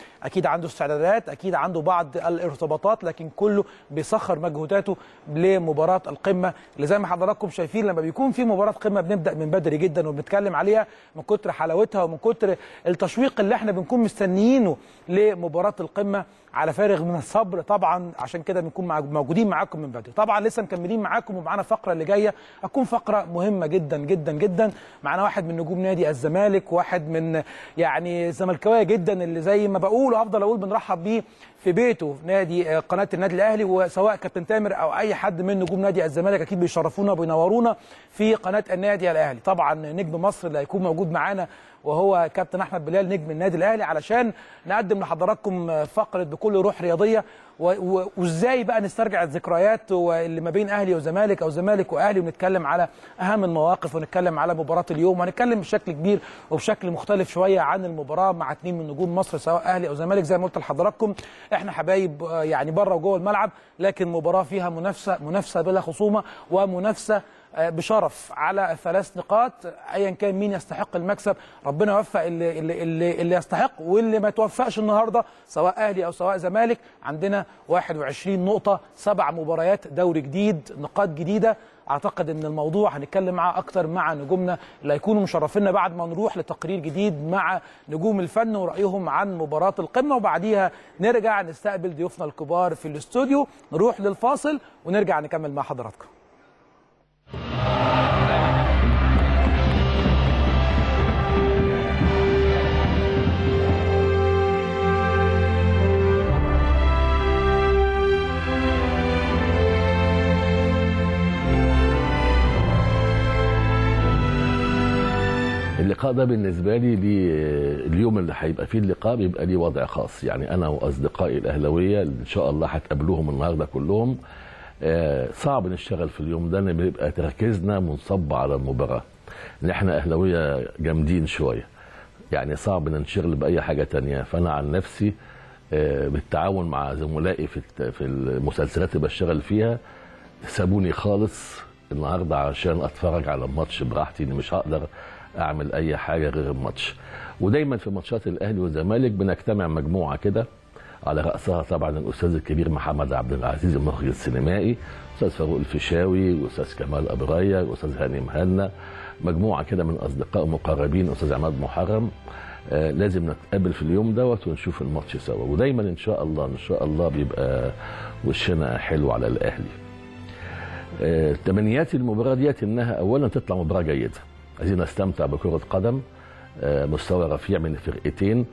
اكيد عنده استعدادات اكيد عنده بعض الارتباطات لكن كله بيسخر مجهوداته لمباراه القمه اللي زي ما حضراتكم شايفين لما بيكون في مباراه قمه بنبدا من بدري جدا وبنتكلم عليها من كتر حلاوتها ومن كتر التشويق اللي احنا بنكون مستنيينه لمباراه القمه على فارغ من الصبر طبعا عشان كده بنكون مع- موجودين معاكم من بدري طبعا لسه مكملين معاكم ومعانا الفقره اللي جايه هتكون فقره مهمه جدا جدا جدا معانا واحد من نجوم نادي الزمالك واحد من يعني زملكاويه جدا اللي زي ما بقول وافضل اقول بنرحب بيه في بيته في نادي آه، قناه النادي الاهلي وسواء كابتن تامر او اي حد من نجوم نادي الزمالك اكيد بيشرفونا وبينورونا في قناه النادي الاهلي طبعا نجم مصر اللي هيكون موجود معانا وهو كابتن احمد بلال نجم النادي الاهلي علشان نقدم لحضراتكم فقره بكل روح رياضيه و- و- وازاي بقى نسترجع الذكريات اللي ما بين اهلي وزمالك او زمالك واهلي ونتكلم على اهم المواقف ونتكلم على مباراه اليوم وهنتكلم بشكل كبير وبشكل مختلف شويه عن المباراه مع اثنين من نجوم مصر سواء اهلي او زمالك زي ما قلت لحضراتكم احنا حبايب آه، يعني بره وجوه الملعب لكن مباراه فيها منافسه منافسه بلا خصومه ومنافسه آه، بشرف على ثلاث نقاط ايا كان مين يستحق المكسب ربنا يوفق اللي اللي اللي, اللي يستحق واللي ما توفقش النهارده سواء اهلي او سواء زمالك عندنا 21 نقطه سبع مباريات دوري جديد نقاط جديده اعتقد ان الموضوع هنتكلم معاه اكتر مع نجومنا اللي هيكونوا مشرفينا بعد ما نروح لتقرير جديد مع نجوم الفن ورايهم عن مباراه القمه وبعديها نرجع نستقبل ضيوفنا الكبار في الاستوديو نروح للفاصل ونرجع نكمل مع حضراتكم اللقاء ده بالنسبه لي ليه اليوم اللي هيبقى فيه اللقاء بيبقى ليه وضع خاص يعني انا واصدقائي الاهلاويه اللي ان شاء الله هتقابلوهم النهارده كلهم آه، صعب نشتغل في اليوم ده ان بيبقى تركيزنا منصب على المباراه ان احنا اهلاويه جامدين شويه يعني صعب ننشغل باي حاجه تانية فانا عن نفسي آه، بالتعاون مع زملائي في الت- في المسلسلات اللي بشتغل فيها سابوني خالص النهارده عشان اتفرج على الماتش براحتي اني مش هقدر اعمل اي حاجه غير الماتش ودايما في ماتشات الاهلي والزمالك بنجتمع مجموعه كده على راسها طبعا الاستاذ الكبير محمد عبد العزيز المخرج السينمائي استاذ فاروق الفيشاوي استاذ كمال ابرايه استاذ هاني مهنا مجموعه كده من اصدقاء مقربين استاذ عماد محرم آه لازم نتقابل في اليوم دوت ونشوف الماتش سوا ودايما ان شاء الله ان شاء الله بيبقى وشنا حلو على الاهلي آه، تمنياتي المباراه ديت انها اولا تطلع مباراه جيده عايزين نستمتع بكره قدم آه، مستوى رفيع من الفرقتين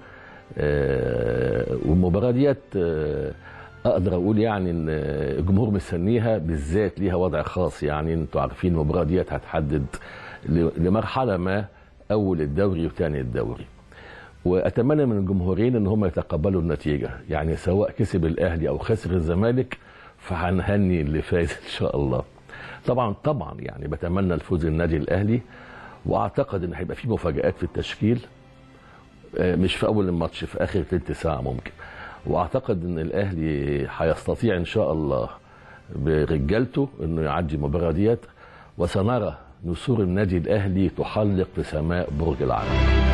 آه، والمباراه ديت آه، اقدر اقول يعني ان الجمهور مستنيها بالذات ليها وضع خاص يعني انتوا عارفين المباراه ديت هتحدد ل- لمرحله ما اول الدوري وثاني الدوري واتمنى من الجمهورين ان هم يتقبلوا النتيجه يعني سواء كسب الاهلي او خسر الزمالك فهنهني اللي فاز ان شاء الله طبعا طبعا يعني بتمنى الفوز النادي الاهلي واعتقد ان هيبقى في مفاجات في التشكيل آه، مش في اول الماتش في اخر تلت ساعه ممكن واعتقد ان الاهلي هيستطيع ان شاء الله برجالته انه يعدي المباراه ديت وسنرى نسور النادي الاهلي تحلق في سماء برج العرب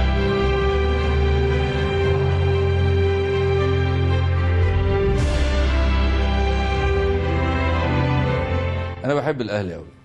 انا بحب الاهلي قوي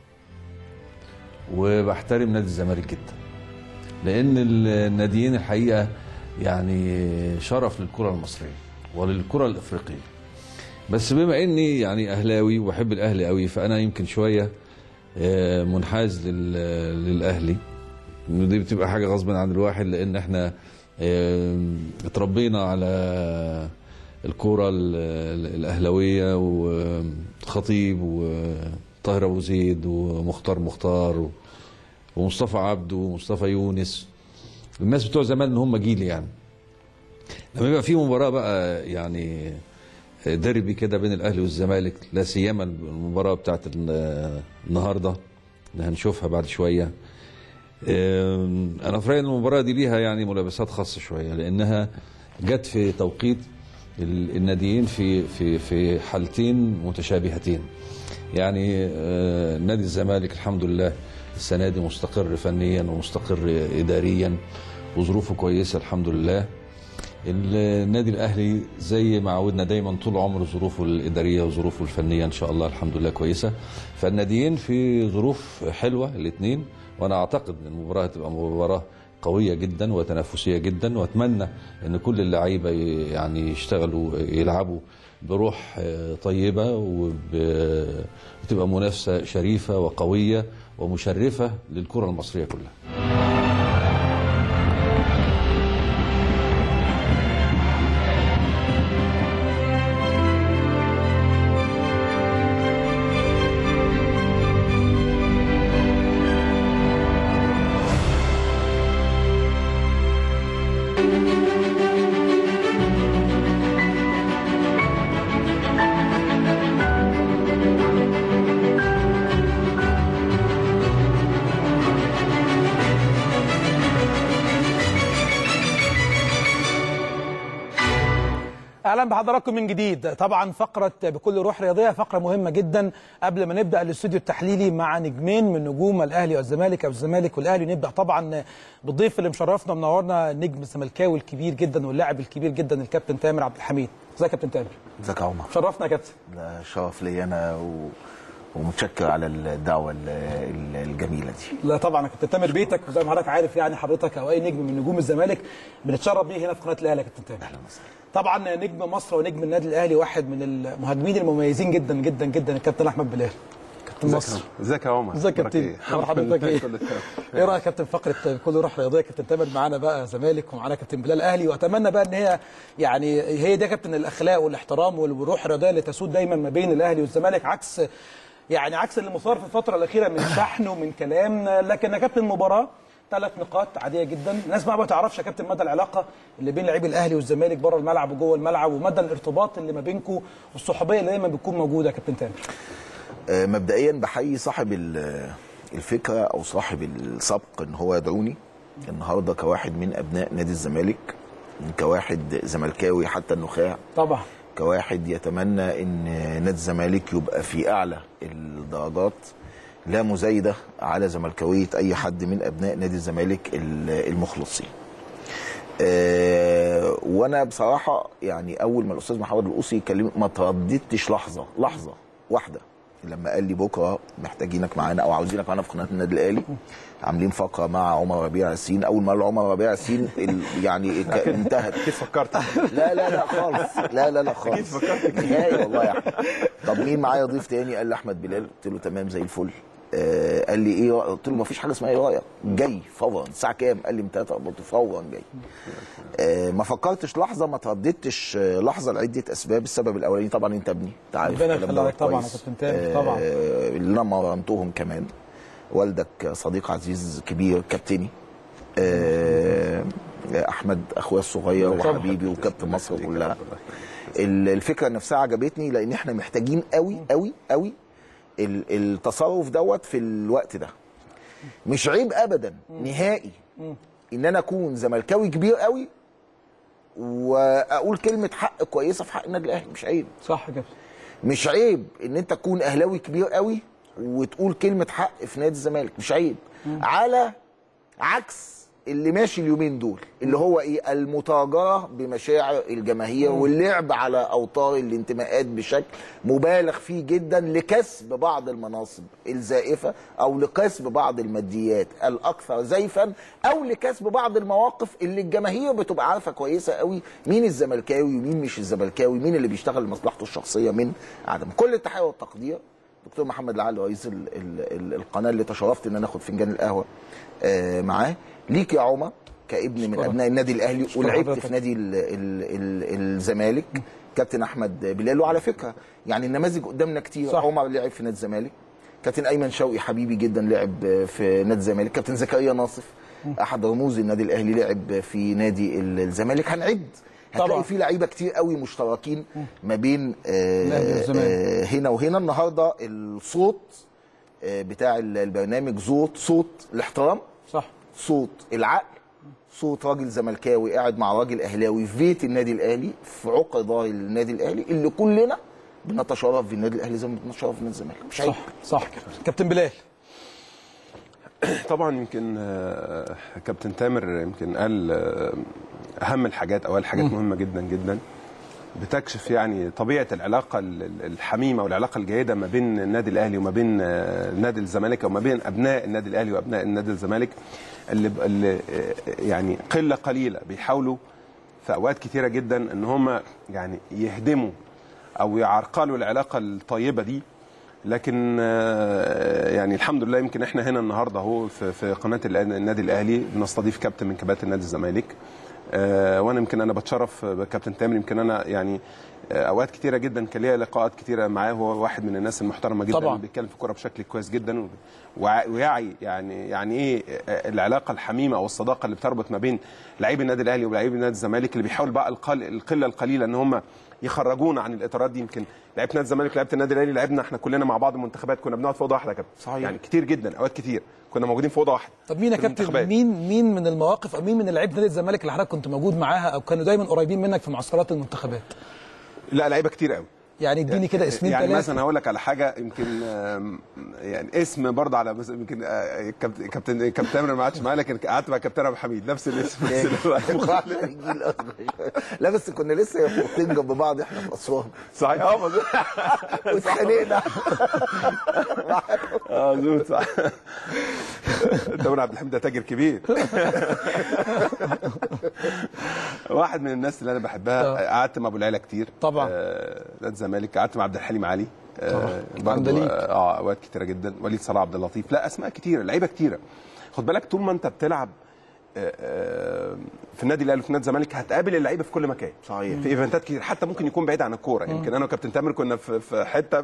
وبحترم نادي الزمالك جدا لان الناديين الحقيقه يعني شرف للكره المصريه وللكره الافريقيه بس بما اني يعني اهلاوي وبحب الاهلي قوي فانا يمكن شويه آه، منحاز لل- للاهلي إنه دي بتبقى حاجه غصب عن الواحد لان احنا آه، اتربينا على الكوره ال- ال- الاهلاويه وخطيب وطاهر ابو زيد ومختار مختار و- ومصطفى عبده ومصطفى يونس الناس بتوع زمان اللي هم جيلي يعني لما يبقى في مباراه بقى يعني ديربي كده بين الاهلي والزمالك لا سيما المباراه بتاعت ال- النهارده اللي هنشوفها بعد شويه أم، انا في رايي إن المباراه دي ليها يعني ملابسات خاصه شويه لانها جت في توقيت ال- الناديين في في في حالتين متشابهتين يعني آه، نادي الزمالك الحمد لله السنه دي مستقر فنيا ومستقر اداريا وظروفه كويسه الحمد لله النادي الاهلي زي ما عودنا دايما طول عمره ظروفه الاداريه وظروفه الفنيه ان شاء الله الحمد لله كويسه فالناديين في ظروف حلوه الاثنين وانا اعتقد ان المباراه هتبقى مباراه قويه جدا وتنافسيه جدا واتمنى ان كل اللعيبه ي- يعني يشتغلوا يلعبوا بروح آه، طيبه وب- وتبقى منافسه شريفه وقويه ومشرفه للكره المصريه كلها اهلا بحضراتكم من جديد طبعا فقره بكل روح رياضيه فقره مهمه جدا قبل ما نبدا الاستوديو التحليلي مع نجمين من نجوم الاهلي والزمالك او الزمالك والاهلي نبدا طبعا بالضيف اللي مشرفنا منورنا النجم الزملكاوي الكبير جدا واللاعب الكبير جدا الكابتن تامر عبد الحميد ازيك يا كابتن تامر ازيك يا عمر شرفنا يا كابتن ده شرف لي انا و... ومتشكر على الدعوه ال- ال- الجميله دي لا طبعا يا كابتن تامر بيتك وزي ما حضرتك عارف يعني حضرتك او اي نجم من نجوم الزمالك بنتشرف بيه هنا في قناه الاهلي يا كابتن تامر اهلا وسهلا طبعا نجم مصر ونجم النادي الاهلي واحد من المهاجمين المميزين جدا جدا جدا الكابتن احمد بلال كابتن مصر ازيك يا عمر ازيك يا أخبارك كابتن اخبار حضرتك ايه كله تمام. ايه رايك يا كابتن فقره كل روح رياضيه كابتن تامر معانا بقى زمالك ومعانا كابتن بلال اهلي واتمنى بقى ان هي يعني هي دي يا كابتن الاخلاق والاحترام والروح الرياضيه اللي تسود دايما ما بين الاهلي والزمالك عكس يعني عكس اللي مثار في الفتره الاخيره من شحن ومن كلام لكن يا كابتن مباراه ثلاث نقاط عاديه جدا الناس بقى ما تعرفش يا كابتن مدى العلاقه اللي بين لاعبي الاهلي والزمالك بره الملعب وجوه الملعب ومدى الارتباط اللي ما بينكم والصحوبيه اللي دايما بتكون موجوده يا كابتن تامر آه، مبدئيا بحيي صاحب ال- الفكره او صاحب السبق ان هو يدعوني النهارده كواحد من ابناء نادي الزمالك كواحد زملكاوي حتى النخاع طبعا كواحد يتمنى ان نادي الزمالك يبقى في اعلى الدرجات لا مزايده على زملكاويه اي حد من ابناء نادي الزمالك ال- المخلصين. آه، وانا بصراحه يعني اول ما الاستاذ محمد القوسي يكلمني ما ترددتش لحظه لحظه واحده لما قال لي بكره محتاجينك معانا او عاوزينك معانا في قناه النادي الاهلي عاملين فقره مع عمر ربيع ياسين اول ما قال عمر ربيع ياسين ال- يعني ك- انتهت اكيد فكرت لا لا لا خالص لا لا لا خالص نهائي والله يا احمد طب مين معايا ضيف تاني قال لي احمد بلال قلت له تمام زي الفل آه قال لي ايه رأيك؟ قلت له ما فيش حاجه اسمها ايه رايك جاي فورا الساعه كام قال لي من 3 قلت له فورا جاي آه ما فكرتش لحظه ما ترددتش آه، لحظه لعده اسباب السبب الاولاني طبعا انت ابني انت عارف ربنا الكلام يخليك دوت طبعا يا كويس. كابتن تامر، طبعا. آه اللي انا مرنتهم كمان والدك صديق عزيز كبير كابتني آه احمد اخويا الصغير وحبيبي وكابتن مصر كلها ال- الفكره نفسها عجبتني لان احنا محتاجين قوي قوي قوي ال- التصرف دوت في الوقت ده مش عيب ابدا نهائي ان انا اكون زملكاوي كبير قوي واقول كلمه حق كويسه في حق النادي الاهلي مش عيب صح يا كابتن مش عيب ان انت تكون اهلاوي كبير قوي وتقول كلمه حق في نادي الزمالك مش عيب على عكس اللي ماشي اليومين دول اللي هو ايه المتاجره بمشاعر الجماهير واللعب على اوتار الانتماءات بشكل مبالغ فيه جدا لكسب بعض المناصب الزائفه او لكسب بعض الماديات الاكثر زيفا او لكسب بعض المواقف اللي الجماهير بتبقى عارفه كويسه قوي مين الزملكاوي ومين مش الزملكاوي مين اللي بيشتغل لمصلحته الشخصيه من عدم كل التحيه والتقدير دكتور محمد العقل رئيس ال ال ال القناه اللي تشرفت ان انا اخد فنجان القهوه آه معاه ليك يا عمر كابن من شكرا. ابناء النادي الاهلي شكرا ولعبت حضرتك. في نادي ال ال ال الزمالك كابتن احمد بلال وعلى فكره يعني النماذج قدامنا كتير صح. عمر لعب في نادي الزمالك كابتن ايمن شوقي حبيبي جدا لعب في نادي الزمالك كابتن زكريا ناصف احد رموز النادي الاهلي لعب في نادي ال- الزمالك هنعد طبعا. هتلاقي في لعيبه كتير قوي مشتركين ما بين آه، الأهلي والزمالك. آه، هنا وهنا النهارده الصوت آه، بتاع ال- البرنامج صوت صوت الاحترام صح صوت العقل صوت راجل زملكاوي قاعد مع راجل اهلاوي في بيت النادي الاهلي في عقر ظهر النادي الاهلي اللي كلنا بنتشرف بالنادي الاهلي زي ما بنتشرف بالنادي الزمالك مش عيب صح صح كابتن كابتن بلال طبعا يمكن آه، كابتن تامر يمكن قال آه، اهم الحاجات اوائل الحاجات مهمه جدا جدا بتكشف يعني طبيعه العلاقه ال- ال- الحميمه والعلاقه الجيده ما بين النادي الاهلي وما بين آه، نادي الزمالك وما بين ابناء النادي الاهلي وابناء النادي الزمالك اللي, ب- اللي آه، يعني قله قليله بيحاولوا في اوقات كتيره جدا ان هم يعني يهدموا او يعرقلوا العلاقه الطيبه دي لكن آه، يعني الحمد لله يمكن احنا هنا النهارده اهو في في قناه الأ- النادي الاهلي بنستضيف كابتن من كباتن نادي الزمالك آه، وانا يمكن انا بتشرف بكابتن تامر يمكن انا يعني آه، اوقات كتيره جدا كان ليا لقاءات كتيره معاه هو واحد من الناس المحترمه جدا طبعاً. اللي بيتكلم في الكوره بشكل كويس جدا وع- ويعي يعني يعني ايه آه، العلاقه الحميمه او الصداقه اللي بتربط ما بين لعيب النادي الاهلي ولاعيب النادي الزمالك اللي بيحاول بقى القل- القله القليله ان هم يخرجونا عن الاطارات دي يمكن لعيبه نادي الزمالك لعيبه النادي الاهلي لعبنا احنا كلنا مع بعض منتخبات كنا بنقعد في اوضه واحده يا كابتن صحيح. يعني كتير جدا اوقات كتير كنا موجودين في اوضه واحده طب مين يا في كابتن المنتخبات. مين مين من المواقف او مين من لعيبه نادي الزمالك اللي حضرتك كنت موجود معاها او كانوا دايما قريبين منك في معسكرات المنتخبات لا لعيبه كتير قوي يعني اديني كده اسمين يعني ثلاثه مثلا هقول لك على حاجه يمكن آم، يعني اسم برضه على مثلا يمكن آه، كابتن كابتن كابتن تامر ما قعدش معايا لكن قعدت مع كابتن ابو حميد نفس الاسم نفس الوقت. الجيل الأصغر. لا بس كنا لسه فوقتين جنب بعض احنا في اسوان صحيح اه مظبوط واتخانقنا اه مظبوط صح تامر عبد الحميد ده تاجر كبير واحد من الناس اللي انا بحبها قعدت مع ابو العيله كتير طبعا. آه، نادي الزمالك قعدت مع عبد الحليم علي آه، برضه عندليب. اه اوقات كتيره جدا وليد صلاح عبد اللطيف لا اسماء كتيره لعيبه كتيره خد بالك طول ما انت بتلعب آه، آه، في النادي الاهلي وفي نادي الزمالك هتقابل اللعيبه في كل مكان صحيح. في ايفنتات كتير حتى ممكن يكون بعيد عن الكوره يمكن انا وكابتن تامر كنا في في حته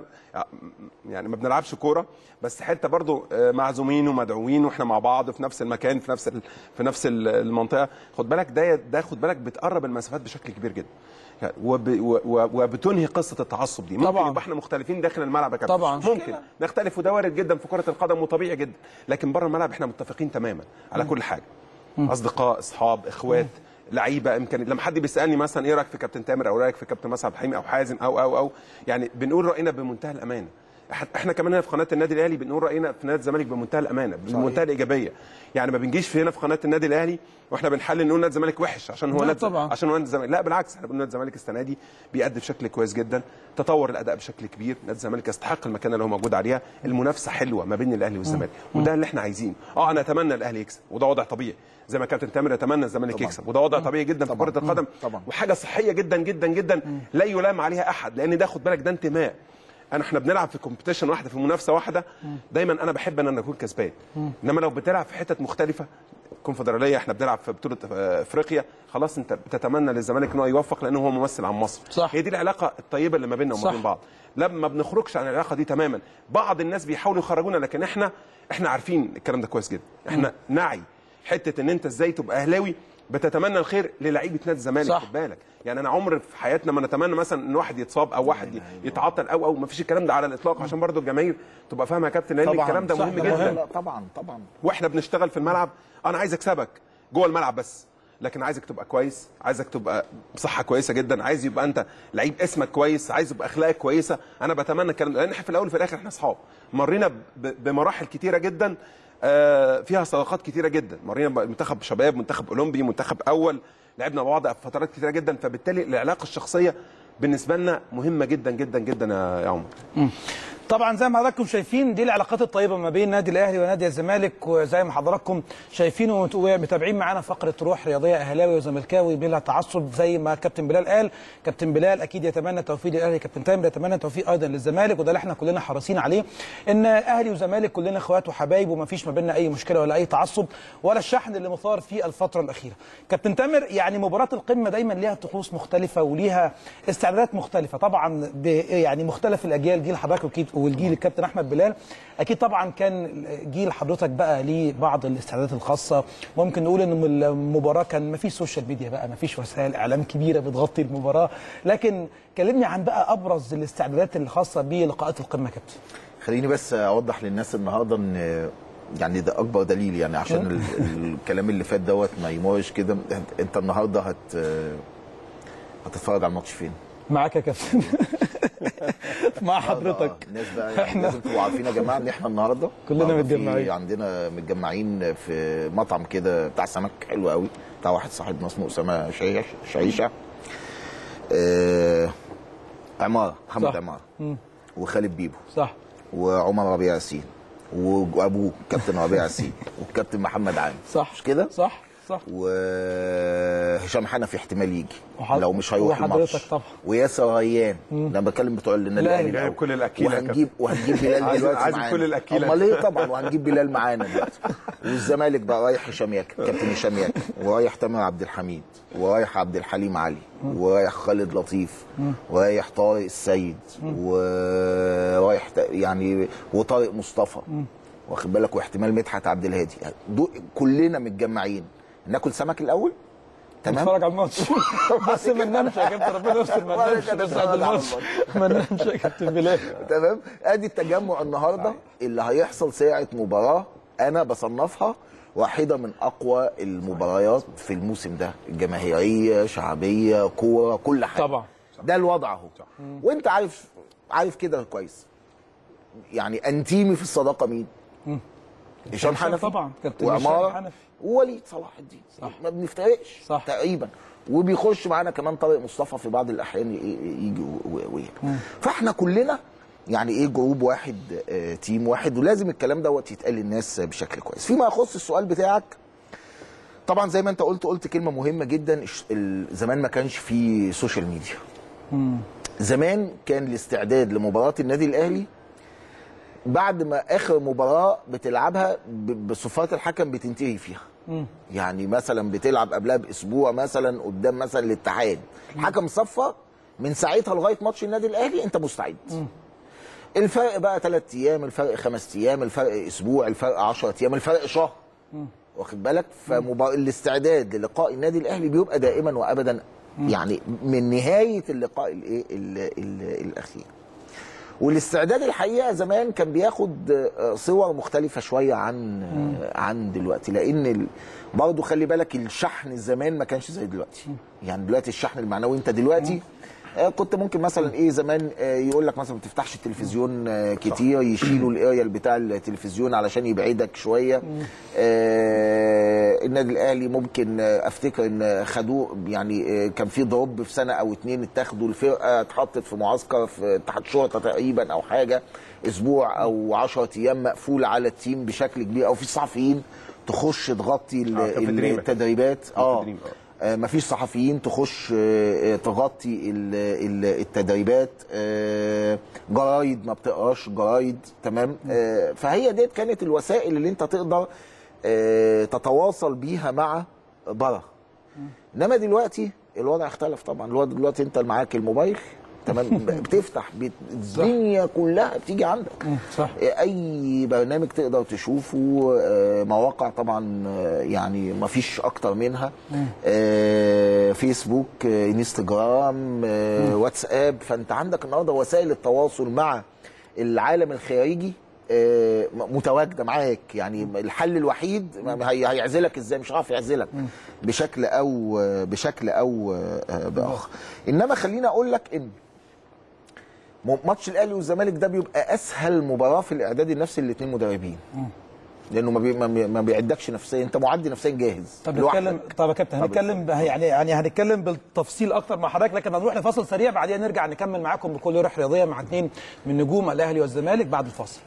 يعني ما بنلعبش كوره بس حته برضو آه، معزومين ومدعوين واحنا مع بعض في نفس المكان في نفس ال- في نفس ال- المنطقه خد بالك ده ده خد بالك بتقرب المسافات بشكل كبير جدا يعني وب و- و- وبتنهي قصه التعصب دي ممكن طبعاً. يبقى احنا مختلفين داخل الملعب يا كابتن طبعاً. ممكن نختلف وده وارد جدا في كره القدم وطبيعي جدا لكن بره الملعب احنا متفقين تماما على كل حاجه اصدقاء اصحاب اخوات لعيبه يمكن لما حد بيسالني مثلا ايه رايك في كابتن تامر او رايك في كابتن مسعد حليم او حازم او او او يعني بنقول راينا بمنتهى الامانه إح- احنا كمان هنا في قناه النادي الاهلي بنقول راينا في نادي الزمالك بمنتهى الامانه بمنتهى الايجابيه يعني ما بنجيش في هنا في قناه النادي الاهلي واحنا بنحلل نقول نادي الزمالك وحش عشان هو لا نادي طبعاً. عشان هو نادي الزمالك لا بالعكس احنا بنقول نادي الزمالك السنه دي بيأدي بشكل كويس جدا تطور الاداء بشكل كبير نادي الزمالك يستحق المكان اللي هو موجود عليها المنافسه حلوه ما بين الاهلي والزمالك وده اللي احنا عايزينه اه انا اتمنى الاهلي يكسب وده وضع طبيعي زي ما كابتن تامر يتمنى الزمالك يكسب وده وضع طبيعي جدا في طبعاً. كره القدم طبعاً. وحاجه صحيه جدا جدا جدا لا يلام عليها احد لان ده خد بالك ده انتماء انا احنا بنلعب في كومبيتيشن واحده في منافسه واحده دايما انا بحب ان انا اكون كسبان انما لو بتلعب في حتت مختلفه كونفدراليه احنا بنلعب في بطوله آه، افريقيا خلاص انت بتتمنى للزمالك ان هو يوفق لانه هو ممثل عن مصر صح. هي دي العلاقه الطيبه اللي ما بيننا وما صح. بين بعض لا ما بنخرجش عن العلاقه دي تماما بعض الناس بيحاولوا يخرجونا لكن احنا احنا عارفين الكلام ده كويس جدا احنا نعي حته ان انت ازاي تبقى اهلاوي بتتمنى الخير للعيبه نادي الزمالك صح. خد بالك يعني انا عمر في حياتنا ما نتمنى مثلا ان واحد يتصاب او واحد يتعطل او او ما فيش الكلام ده على الاطلاق عشان برضو الجماهير تبقى فاهمه يا كابتن لان الكلام ده صح، مهم ده جدا مهم. لا طبعا طبعا واحنا بنشتغل في الملعب انا عايز اكسبك جوه الملعب بس لكن عايزك تبقى كويس عايزك تبقى بصحه كويسه جدا عايز يبقى انت لعيب اسمك كويس عايز يبقى اخلاقك كويسه انا بتمنى الكلام ده لان احنا في الاول وفي الاخر احنا اصحاب مرينا ب- بمراحل كتيره جدا آه، فيها صداقات كتيره جدا مرينا بمنتخب شباب منتخب اولمبي منتخب اول لعبنا مع بعض في فترات كتيره جدا فبالتالي العلاقه الشخصيه بالنسبه لنا مهمه جدا جدا جدا يا يا عمر طبعا زي ما حضراتكم شايفين دي العلاقات الطيبه ما بين النادي الاهلي ونادي الزمالك وزي ما حضراتكم شايفين ومت- ومتابعين معانا فقره روح رياضيه اهلاوي وزملكاوي بلا تعصب زي ما كابتن بلال قال كابتن بلال اكيد يتمنى التوفيق للاهلي كابتن تامر يتمنى التوفيق ايضا للزمالك وده اللي احنا كلنا حريصين عليه ان اهلي وزمالك كلنا اخوات وحبايب وما فيش ما بيننا اي مشكله ولا اي تعصب ولا الشحن اللي مثار في الفتره الاخيره كابتن تامر يعني مباراه القمه دايما ليها طقوس مختلفه وليها استعدادات مختلفه طبعا ب يعني مختلف الاجيال جيل حضرتك وكيد- والجيل الكابتن احمد بلال اكيد طبعا كان جيل حضرتك بقى ليه بعض الاستعدادات الخاصه ممكن نقول ان المباراه كان ما فيش سوشيال ميديا بقى ما فيش وسائل اعلام كبيره بتغطي المباراه لكن كلمني عن بقى ابرز الاستعدادات الخاصه بلقاءات القمه يا كابتن خليني بس اوضح للناس النهارده ان يعني ده اكبر دليل يعني عشان ال- الكلام اللي فات دوت ما يمرش كده انت النهارده هت هتتفرج على الماتش فين؟ معاك يا كابتن مع حضرتك الناس بقى يعني لازم تبقوا عارفين يا جماعه ان احنا النهارده كلنا النهاردة في متجمعين. عندنا متجمعين في مطعم كده بتاع سمك حلو قوي بتاع واحد صاحبنا اسمه اسامه شعيش شعيشه آه عماره محمد صح. عماره وخالد بيبو صح وعمر ربيع ياسين وابوه كابتن ربيع ياسين والكابتن محمد عامر صح مش كده؟ صح صح وهشام حنفي احتمال يجي وح- لو مش هيروح وحضرتك الماتش طبعا. وياسر ريان ده أنا بتكلم بتوع النادي لا، الاهلي جايب الأول. كل الأكيلة يا وهنجيب وهنجيب بلال عايز- دلوقتي عايز معانا كل الأكيلة. امال ايه طبعا وهنجيب بلال معانا دلوقتي والزمالك بقى رايح هشام ياكا كابتن هشام ياكا ورايح تامر عبد الحميد ورايح عبد الحليم علي ورايح خالد لطيف ورايح طارق السيد ورايح ت- يعني وطارق مصطفى واخد بالك واحتمال مدحت عبد الهادي دول كلنا متجمعين ناكل سمك الاول تمام نتفرج على الماتش بس ما ننامش يا كابتن ربنا يستر ما ولا ننامش كده بس نتفرج بعد على الماتش ما ننامش يا كابتن بلال تمام ادي التجمع النهارده اللي هيحصل ساعه مباراه انا بصنفها واحده من اقوى المباريات في الموسم ده جماهيريه شعبيه كوره كل حاجه طبعا. ده الوضع اهو وانت عارف عارف كده كويس يعني انتيمي في الصداقه مين هشام هشام حنفي طبعا، كابتن هشام وعماره حنفي. ووليد صلاح الدين صح. ما بنفترقش صح. تقريبا وبيخش معانا كمان طارق مصطفى في بعض الاحيان ي- ي- يجي و- و- ويجي فاحنا كلنا يعني ايه جروب واحد آه، تيم واحد ولازم الكلام دوت يتقال للناس بشكل كويس فيما يخص السؤال بتاعك طبعا زي ما انت قلت قلت كلمه مهمه جدا الش- ال- زمان ما كانش فيه سوشيال ميديا زمان كان الاستعداد لمباراه النادي الاهلي بعد ما اخر مباراه بتلعبها ب- بصفات الحكم بتنتهي فيها يعني مثلا بتلعب قبلها باسبوع مثلا قدام مثلا الاتحاد الحكم صفى من ساعتها لغايه ماتش النادي الاهلي انت مستعد الفرق بقى ثلاث ايام الفرق خمس ايام الفرق اسبوع الفرق 10 ايام الفرق شهر واخد بالك فالاستعداد للقاء النادي الاهلي بيبقى دائما وابدا يعني من نهايه اللقاء الايه ال- ال- الاخير والاستعداد الحقيقه زمان كان بياخد آه، صور مختلفه شويه عن آه، عن دلوقتي لان ال- برضه خلي بالك الشحن زمان ما كانش زي دلوقتي يعني دلوقتي الشحن المعنوي انت دلوقتي آه، كنت ممكن مثلا ايه زمان آه، يقول لك مثلا ما تفتحش التلفزيون آه، كتير يشيلوا الاريال بتاع التلفزيون علشان يبعدك شويه آه، النادي الاهلي ممكن آه، افتكر ان خدوه يعني آه، كان في ضرب في سنه او اتنين اتاخدوا الفرقه اتحطت في معسكر في اتحاد شرطه تقريبا او حاجه اسبوع او 10 ايام مقفول على التيم بشكل كبير او في صحفيين تخش تغطي ال- آه، كان في دريمة. التدريبات في اه دريمة، آه، مفيش صحفيين تخش آه، آه، تغطي ال- ال- التدريبات آه، جرايد ما بتقراش جرايد تمام آه، فهي ديت كانت الوسائل اللي انت تقدر آه، تتواصل بيها مع بره انما دلوقتي الوضع اختلف طبعا الوضع دلوقتي انت معاك الموبايل تمام بتفتح بت- الدنيا كلها بتيجي عندك صح اي برنامج تقدر تشوفه آه، مواقع طبعا آه، يعني ما فيش اكتر منها آه، فيسبوك آه، انستجرام آه، واتساب فانت عندك النهارده وسائل التواصل مع العالم الخارجي آه، متواجده معاك يعني الحل الوحيد ما- هي- هيعزلك ازاي مش عارف يعزلك بشكل او بشكل او آه، باخر انما خليني اقول لك ان م- ماتش الاهلي والزمالك ده بيبقى اسهل مباراه في الاعداد النفسي للاثنين مدربين لانه ما, بي ما, بي ما بيعدكش نفسيا انت معد نفسيا جاهز طب لوحدك. نتكلم طب يا كابتن طب هنتكلم يعني يعني هنتكلم بالتفصيل اكتر مع حضرتك لكن هنروح لفاصل سريع بعدين نرجع نكمل معاكم بكل روح رياضيه مع اثنين من نجوم الاهلي والزمالك بعد الفاصل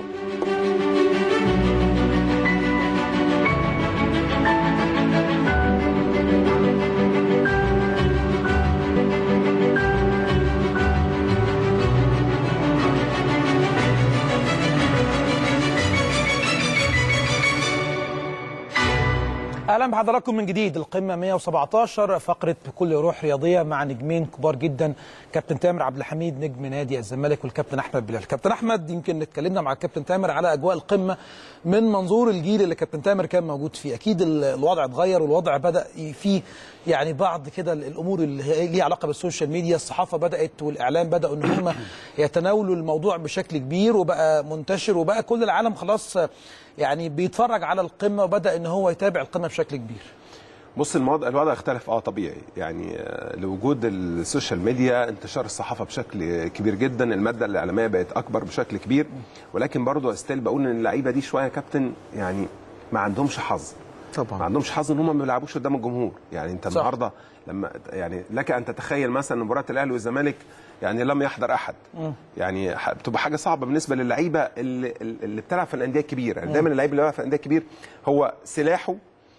اهلا بحضراتكم من جديد القمه 117 فقره بكل روح رياضيه مع نجمين كبار جدا كابتن تامر عبد الحميد نجم نادي الزمالك والكابتن احمد بلال كابتن احمد يمكن اتكلمنا مع الكابتن تامر على اجواء القمه من منظور الجيل اللي كابتن تامر كان موجود فيه اكيد ال- الوضع اتغير والوضع بدا فيه يعني بعض كده الامور اللي هي ليها علاقه بالسوشيال ميديا الصحافه بدات والاعلام بداوا ان هم يتناولوا الموضوع بشكل كبير وبقى منتشر وبقى كل العالم خلاص يعني بيتفرج على القمه وبدا ان هو يتابع القمه بشكل كبير بص الوضع الوضع اختلف اه طبيعي يعني آه، لوجود السوشيال ميديا انتشار الصحافه بشكل كبير جدا الماده الاعلاميه بقت اكبر بشكل كبير ولكن برضه استيل بقول ان اللعيبه دي شويه يا كابتن يعني ما عندهمش حظ ما طبعا عندهمش حظ ان هم ما بيلعبوش قدام الجمهور يعني انت صح. النهارده لما يعني لك ان تتخيل مثلا مباراه الاهلي والزمالك يعني لم يحضر احد يعني ح- بتبقى حاجه صعبه بالنسبه للعيبه اللي, اللي بتلعب في الانديه الكبيره يعني دايما اللعيب اللي بيلعب في الانديه الكبير هو سلاحه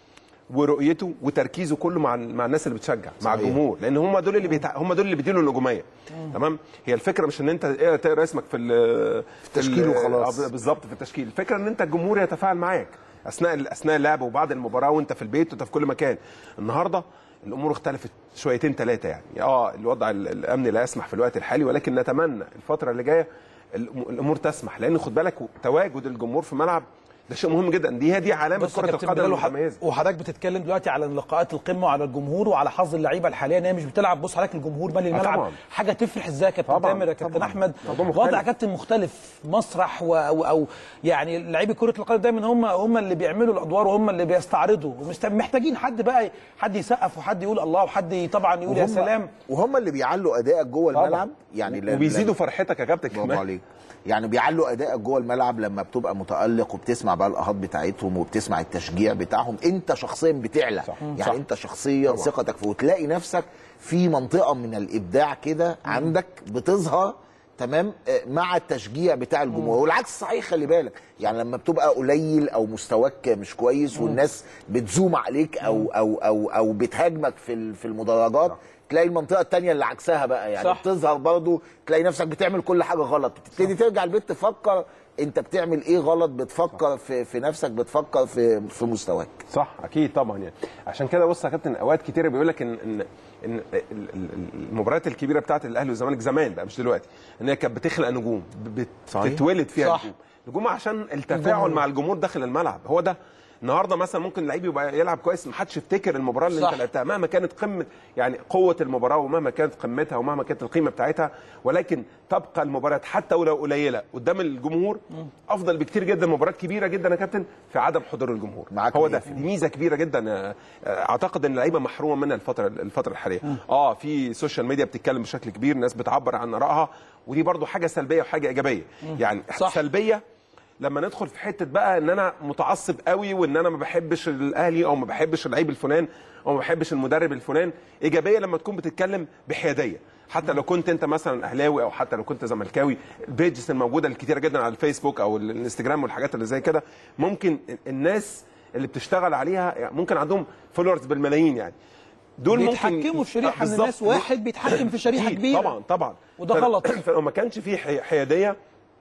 ورؤيته وتركيزه كله مع مع الناس اللي بتشجع مع صحيح. الجمهور لان هم دول اللي بيتع... هم دول اللي بيديله النجوميه تمام هي الفكره مش ان انت إيه تقرا اسمك في ال... في التشكيل وخلاص. آه، بالظبط في التشكيل الفكره ان انت الجمهور يتفاعل معاك اثناء اثناء اللعب وبعد المباراه وانت في البيت وانت في كل مكان النهارده الامور اختلفت شويتين ثلاثه يعني اه الوضع ال- الامني لا يسمح في الوقت الحالي ولكن نتمنى الفتره اللي جايه الأم- الامور تسمح لان خد بالك تواجد الجمهور في الملعب ده شيء مهم جدا دي هي دي علامه بص يا كره كابتن القدم بلال وح- المتميزه وحضرتك بتتكلم دلوقتي على لقاءات القمه وعلى الجمهور وعلى حظ اللعيبه الحاليه ان هي مش بتلعب بص حضرتك الجمهور مالي الملعب طبعاً. حاجه تفرح ازاي يا كابتن طبعاً، تامر يا كابتن طبعاً. احمد موضوع مختلف. وضع كابتن مختلف مسرح و او, أو يعني لعيبه كره القدم دايما هم هم اللي بيعملوا الادوار وهم اللي بيستعرضوا ومست- محتاجين حد بقى حد يسقف وحد يقول الله وحد طبعا يقول يا وهم- سلام وهم اللي بيعلوا ادائك جوه طبعاً. الملعب يعني ل- وبيزيدوا ل- فرحتك يا كابتن برافو كمان عليك يعني بيعلوا ادائك جوه الملعب لما بتبقى متالق وبتسمع بقى الاهات بتاعتهم وبتسمع التشجيع بتاعهم انت شخصيا بتعلى صح. يعني صح. انت شخصيا ثقتك في وتلاقي نفسك في منطقه من الابداع كده عندك بتظهر تمام آه، مع التشجيع بتاع الجمهور والعكس صحيح خلي بالك يعني لما بتبقى قليل او مستواك مش كويس والناس بتزوم عليك او او او او بتهاجمك في ال- في المدرجات تلاقي المنطقه التانية اللي عكسها بقى يعني صح. بتظهر برضو تلاقي نفسك بتعمل كل حاجه غلط تبتدي ترجع البيت تفكر انت بتعمل ايه غلط بتفكر في في نفسك بتفكر في في مستواك صح اكيد طبعا يعني عشان كده بص يا كابتن اوقات كتيره بيقول لك ان ان ان ال- ال- المباريات الكبيره بتاعت الاهلي والزمالك زمان بقى مش دلوقتي ان هي كانت بتخلق نجوم ب- صحيح. بتتولد فيها صح. نجوم نجوم عشان التفاعل الجمهور. مع الجمهور داخل الملعب هو ده النهارده مثلا ممكن لعيب يبقى يلعب كويس ما حدش يفتكر المباراه اللي صح. انت لعبتها مهما كانت قمه يعني قوه المباراه ومهما كانت قمتها ومهما كانت القيمه بتاعتها ولكن تبقى المباريات حتى ولو قليله قدام الجمهور افضل بكتير جدا مباريات كبيره جدا يا كابتن في عدم حضور الجمهور معاك هو مية ده في دي ميزه كبيره جدا آه، آه، اعتقد ان اللعيبه محرومه منها الفتره الفتره الحاليه اه في سوشيال ميديا بتتكلم بشكل كبير ناس بتعبر عن ارائها ودي برضو حاجه سلبيه وحاجه ايجابيه يعني صح. سلبيه لما ندخل في حته بقى ان انا متعصب قوي وان انا ما بحبش الاهلي او ما بحبش اللعيب الفلان او ما بحبش المدرب الفلان ايجابيه لما تكون بتتكلم بحياديه حتى لو كنت انت مثلا اهلاوي او حتى لو كنت زملكاوي البيجز الموجوده الكتيره جدا على الفيسبوك او الانستجرام والحاجات اللي زي كده ممكن الناس اللي بتشتغل عليها يعني ممكن عندهم فولورز بالملايين يعني دول ممكن بيتحكموا في شريحه من بالظبط. الناس واحد بيتحكم في شريحه أكيد، كبيره طبعا طبعا وده ف- غلط. فلو ما كانش في حي- حياديه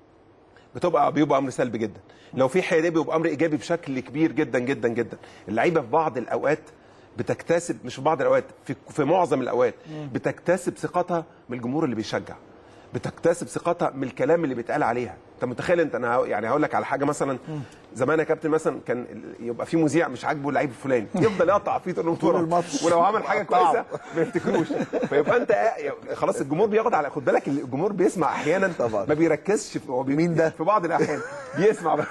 بتبقى بيبقى امر سلبي جدا لو في حياديه بيبقى امر ايجابي بشكل كبير جدا جدا جدا اللعيبه في بعض الاوقات بتكتسب مش في بعض الاوقات في, في معظم الاوقات بتكتسب ثقتها من الجمهور اللي بيشجع بتكتسب ثقتها من الكلام اللي بيتقال عليها انت متخيل انت انا ه- يعني هقول لك على حاجه مثلا زمان يا كابتن مثلا كان ال- يبقى في مذيع مش عاجبه اللعيب الفلاني يفضل يقطع فيه طول طول الماتش. ولو عمل حاجه يقطعه. كويسه ما يفتكروش فيبقى انت قا- خلاص الجمهور بياخد على خد بالك الجمهور بيسمع احيانا طبعا. ما بيركزش في هو بي- مين ده؟ في بعض الاحيان بيسمع بس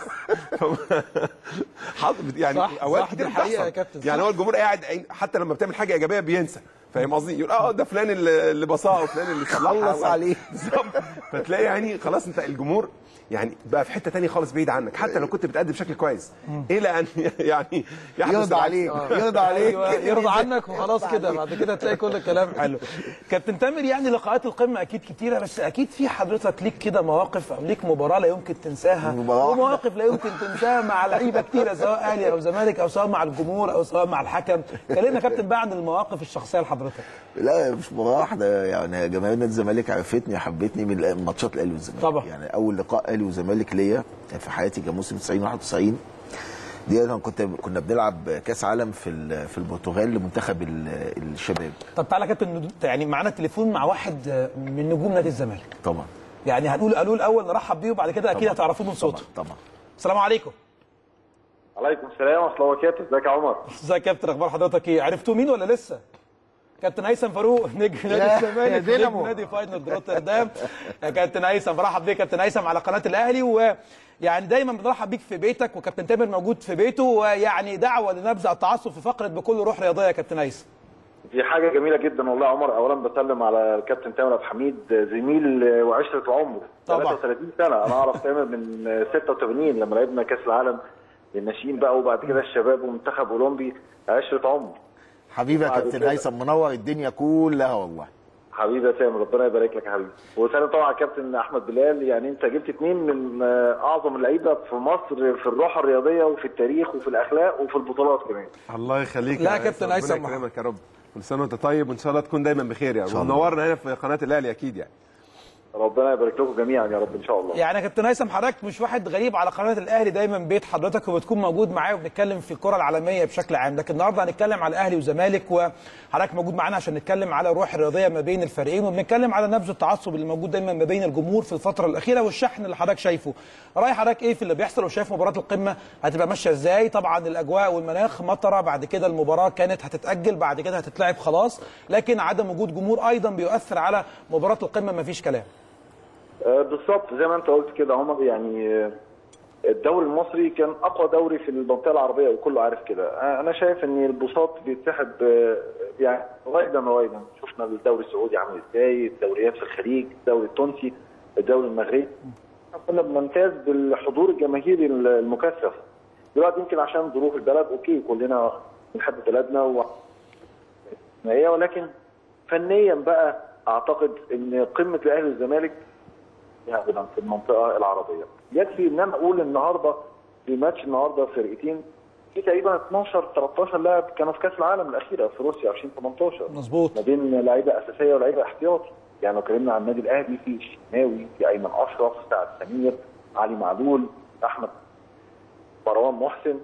حط- يعني صح، اوقات صح، دي كتير الحقيقة بتحصل يا كابتن، يعني صح. هو الجمهور قاعد عين- حتى لما بتعمل حاجه ايجابيه بينسى فاهم قصدي يقول اه ده فلان اللي اللي بصاها وفلان اللي صلحها خلص عليه. بالظبط فتلاقي يعني خلاص انت الجمهور يعني بقى في حته تانية خالص بعيد عنك حتى لو كنت بتأدي بشكل كويس الى ان يعني يحدث يرضى العكس. عليك يرضى عليك ايوه يرضى عنك وخلاص كده بعد كده تلاقي كل الكلام حلو كابتن تامر يعني لقاءات القمه اكيد كتيره بس اكيد في حضرتك ليك كده مواقف او ليك مباراه لا يمكن تنساها مباراة واحدة. ومواقف لا يمكن تنساها مع لعيبه كتيره سواء اهلي او زمالك او سواء مع الجمهور او سواء مع الحكم كلمنا كابتن بقى عن المواقف الشخصيه لحضرتك لا مش مباراه واحده يعني جماهير نادي الزمالك عرفتني حبتني من الأ- ماتشات الاهلي والزمالك طبعا. يعني اول لقاء اهلي وزمالك ليا في حياتي كان موسم 90 91 دي انا كنت كنا بنلعب كاس عالم في ال- في البرتغال لمنتخب ال- الشباب طب تعالى يا كابتن يعني معانا تليفون مع واحد من نجوم نادي الزمالك طبعا يعني هنقول الو الاول نرحب بيه وبعد كده اكيد طبعاً. هتعرفوه من صوته طبعا طبعا السلام عليكم عليكم السلام ورحمه الله وبركاته ازيك يا عمر ازيك يا كابتن اخبار حضرتك ايه عرفتوا مين ولا لسه كابتن هيثم فاروق نجم نادي يا- الزمالك يا دينامو. نجم نادي فاينل روتردام يا كابتن هيثم برحب بيك كابتن هيثم على قناه الاهلي ويعني دايما بنرحب بيك في بيتك وكابتن تامر موجود في بيته ويعني دعوه لنبذ التعصب في فقره بكل روح رياضيه يا كابتن هيثم دي حاجة جميلة جدا والله يا عمر أولا بسلم على الكابتن تامر عبد الحميد زميل وعشرة عمر طبعا. 33 سنة أنا أعرف تامر من 86 لما لعبنا كأس العالم للناشئين بقى وبعد كده الشباب ومنتخب أولمبي عشرة عمر حبيبي يا بعد كابتن كده. هيثم منور الدنيا كلها والله حبيبي يا تامر ربنا يبارك لك يا حبيبي وسلم طبعا على الكابتن أحمد بلال يعني أنت جبت اتنين من آه، أعظم اللعيبة في مصر في الروح الرياضية وفي التاريخ وفي الأخلاق وفي البطولات كمان الله يخليك لا يا كابتن ربنا هيثم. يكرمك يا رب كل سنه وانت طيب وان شاء الله تكون دايما بخير يعني شاء الله. ونورنا هنا في قناه الاهلي اكيد يعني ربنا يبارك لكم جميعا يا رب إن شاء الله يعني يا كابتن هيثم حضرتك مش واحد غريب على قناه الاهلي دايما بيت حضرتك وبتكون موجود معايا وبنتكلم في الكره العالميه بشكل عام لكن النهارده هنتكلم على الاهلي وزمالك وحضرتك موجود معانا عشان نتكلم على الروح الرياضيه ما بين الفريقين وبنتكلم على نبذ التعصب اللي موجود دايما ما بين الجمهور في الفتره الاخيره والشحن اللي حضرتك شايفه راي حضرتك ايه في اللي بيحصل وشايف مباراه القمه هتبقى ماشيه ازاي طبعا الاجواء والمناخ مطره بعد كده المباراه كانت هتتاجل بعد كده هتتلعب خلاص لكن عدم وجود جمهور ايضا بيؤثر على مباراه القمه مفيش كلام آه، بالظبط زي ما انت قلت كده يا عمر يعني آه، الدوري المصري كان اقوى دوري في المنطقه العربيه وكله عارف كده آه، انا شايف ان البساط بيتسحب آه، يعني رويدا رويدا شفنا الدوري السعودي عامل ازاي الدوريات في الخليج الدوري التونسي الدوري المغربي كنا بنمتاز بالحضور الجماهيري المكثف دلوقتي يمكن عشان ظروف البلد اوكي كلنا بنحب بلدنا و... هي ولكن فنيا بقى اعتقد ان قمه الاهلي والزمالك غالبا في المنطقه العربيه يكفي ان انا اقول النهارده في ماتش النهارده فرقتين في تقريبا 12 13 لاعب كانوا في كاس العالم الاخيره في روسيا 2018 مظبوط ما بين لعيبه اساسيه ولاعيبه احتياطي يعني لو اتكلمنا عن النادي الاهلي في الشناوي في ايمن اشرف سعد سمير علي معلول احمد مروان محسن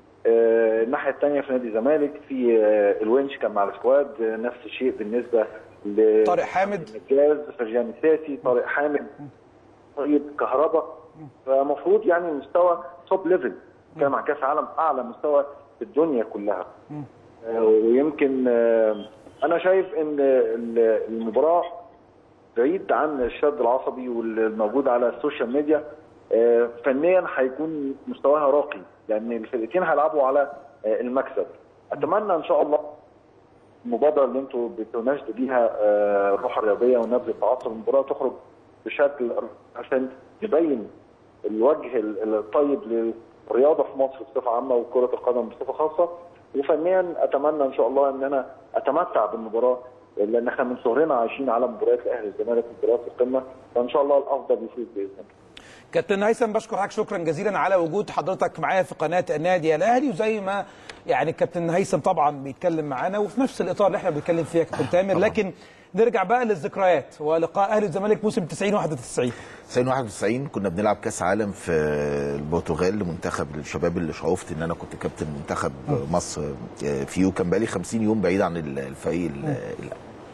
آه، الناحيه الثانيه في نادي الزمالك في آه، الونش كان مع السكواد آه، نفس الشيء بالنسبه ل طارق حامد. الجاز فرجاني ساسي طارق حامد طيب كهربا فمفروض يعني مستوى توب ليفل كان مع كاس عالم اعلى مستوى في الدنيا كلها آه، ويمكن آه، انا شايف ان ال- المباراه بعيد عن الشد العصبي والموجود على السوشيال ميديا آه، فنيا هيكون مستواها راقي لان الفرقتين هيلعبوا على آه، المكسب اتمنى ان شاء الله المبادره اللي انتم بتناشدوا بيها آه، الروح الرياضيه ونبذ التعصب المباراه تخرج بشكل عشان تبين الوجه ال- الطيب للرياضه في مصر بصفه عامه وكره القدم بصفه خاصه وفنيا اتمنى ان شاء الله ان انا اتمتع بالمباراه لان احنا من صغرنا عايشين على مباريات الاهلي والزمالك مباريات القمه فان شاء الله الافضل يفوز باذن الله كابتن هيثم بشكر حضرتك شكرا جزيلا على وجود حضرتك معايا في قناه النادي الاهلي وزي ما يعني الكابتن هيثم طبعا بيتكلم معانا وفي نفس الاطار اللي احنا بنتكلم فيه يا كابتن تامر لكن نرجع بقى للذكريات ولقاء اهلي والزمالك موسم 90 91 سنة 91 كنا بنلعب كاس عالم في البرتغال لمنتخب الشباب اللي شرفت ان انا كنت كابتن منتخب مصر فيه كان بقالي 50 يوم بعيد عن الفريق ال- ال-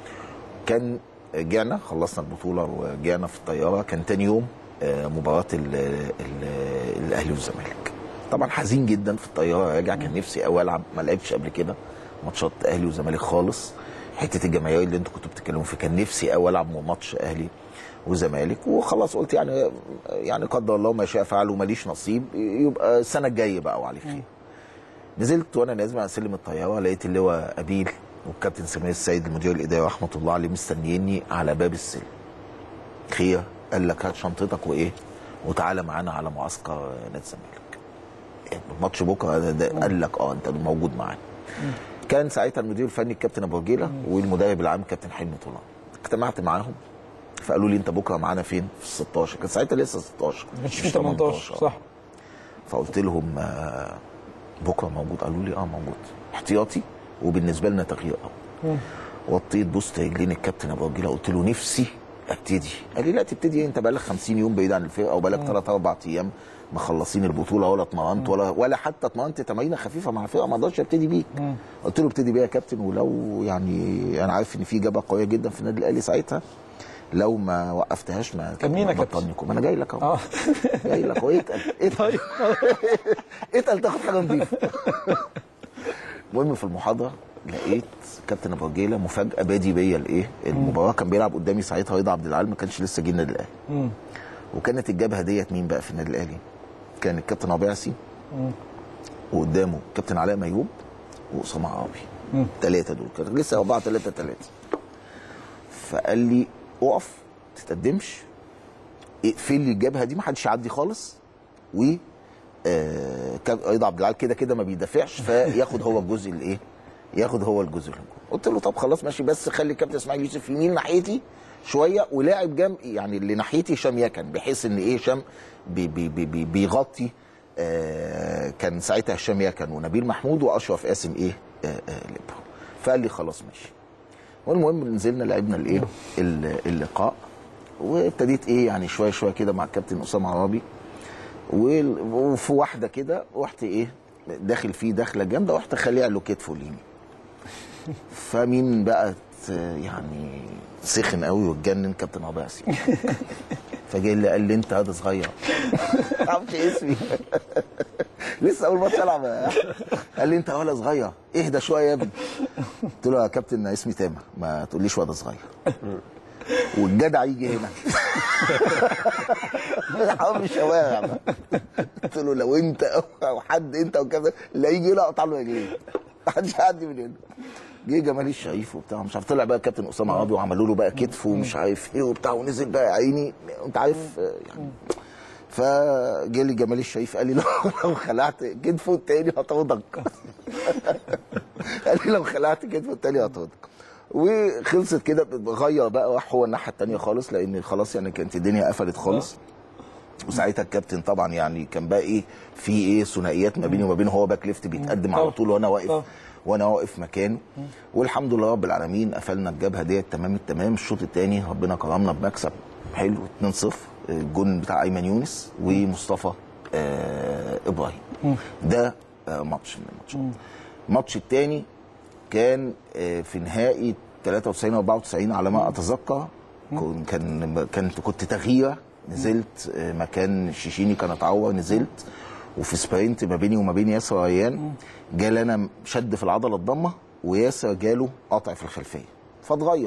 كان جينا خلصنا البطوله وجينا في الطياره كان تاني يوم آه، مباراه ال- ال- الاهلي والزمالك طبعا حزين جدا في الطياره راجع كان نفسي قوي العب ما لعبتش قبل كده ماتشات اهلي وزمالك خالص حته الجماهير اللي انتوا كنتوا بتتكلموا فيه كان نفسي قوي العب ماتش اهلي وزمالك وخلاص قلت يعني يعني قدر الله ما شاء فعل وماليش نصيب يبقى السنه الجايه بقى وعلى خير نزلت وانا نازل على سلم الطياره لقيت اللي هو ابيل والكابتن سمير السيد المدير الاداري رحمه الله عليه مستنيني على باب السلم خير قال لك هات شنطتك وايه وتعالى معانا على معسكر نادي الزمالك إيه، الماتش بكره ده, ده قال لك اه انت موجود معانا كان ساعتها المدير الفني الكابتن ابو رجيله والمدرب العام كابتن حلمي طولان اجتمعت معاهم فقالوا لي انت بكره معانا فين في ال 16 كان ساعتها لسه 16 ما كانش في 18 صح فقلت لهم آه، بكره موجود قالوا لي اه موجود احتياطي وبالنسبه لنا تغيير اول وطيت بوست رجلين الكابتن ابو رجيله قلت له نفسي ابتدي قال لي لا تبتدي إيه؟ انت بقالك 50 يوم بعيد عن الفرقه وبقالك 3 4 ايام مخلصين البطوله ولا اتمرنت ولا ولا حتى اتمرنت تمارين خفيفه مع الفرقه ما اقدرش ابتدي بيك قلت له ابتدي بيها يا كابتن ولو يعني انا عارف ان في جبهه قويه جدا في النادي الاهلي ساعتها لو ما وقفتهاش ما كان مين يا كابتن؟ بطلنكم انا جاي لك اهو اه جاي لك اهو اتقل اتقل اتقل تاخد حاجه نظيفه المهم في المحاضره لقيت كابتن ابو رجيله مفاجاه بادي بيا الايه المباراه كان بيلعب قدامي ساعتها رضا عبد العال ما كانش لسه جه النادي الاهلي وكانت الجبهه ديت مين بقى في النادي الاهلي كان الكابتن ربيع ياسين وقدامه كابتن علاء ميوب واسامه عربي ثلاثه دول كان لسه اربعه ثلاثه ثلاثه فقال لي اقف ما تتقدمش اقفل لي الجبهه دي ما حدش يعدي خالص و آه، كان رضا عبد العال كده كده ما بيدافعش فياخد هو الجزء الايه؟ ياخد هو الجزء الهجومي قلت له طب خلاص ماشي بس خلي كابتن اسماعيل يوسف يميل ناحيتي شويه ولاعب جنب يعني اللي ناحيتي هشام يكن بحيث ان ايه هشام بي بي بي بي بيغطي آه كان ساعتها هشام يكن ونبيل محمود واشرف قاسم ايه آه آه ليبرو فقال لي خلاص ماشي والمهم نزلنا لعبنا الايه ال- اللقاء وابتديت ايه يعني شويه شويه كده مع الكابتن اسامه عرابي وال- وفي واحده كده رحت ايه داخل فيه دخله جامده رحت خليع له كتفه اليمين فمين بقى ت- يعني سخن قوي واتجنن كابتن ربيع ياسين فجاي اللي قال لي انت هذا صغير ما اعرفش اسمي لسه اول ماتش العب قال لي انت ولا صغير اهدى شويه يا ابني قلت له يا كابتن اسمي تامر ما تقوليش واد صغير والجدع يجي هنا حرام الشوارع بقى. قلت له لو انت أو- او حد انت وكذا اللي هيجي هنا اقطع له رجليه محدش هيعدي من هنا جه جمال الشريف وبتاع مش عارف طلع بقى كابتن اسامه عربي وعملوا له بقى كتف ومش عارف ايه وبتاع ونزل بقى يا عيني انت عارف آه، يعني فجه لي جمال الشريف قال لي لو لو خلعت كتفه التاني هطردك قال لي لو خلعت كتفه التاني هطردك وخلصت كده غير بقى راح هو الناحيه التانيه خالص لان خلاص يعني كانت الدنيا قفلت خالص وساعتها الكابتن طبعا يعني كان بقى ايه في ايه ثنائيات ما بيني وما بينه هو باك ليفت بيتقدم على طول وانا واقف وانا واقف مكانه والحمد لله رب العالمين قفلنا الجبهه ديت تمام التمام الشوط الثاني ربنا كرمنا بمكسب حلو 2-0 الجون بتاع ايمن يونس ومصطفى آه ابراهيم ده آه ماتش من الماتشات الماتش الثاني كان آه في نهائي 93 94 على ما اتذكر كن- كان كنت كنت تغيير نزلت آه، مكان الشيشيني كان اتعور نزلت وفي سبرنت ما بيني وما بين ياسر ريان جالي انا شد في العضله الضمه وياسر جاله قطع في الخلفيه فاتغير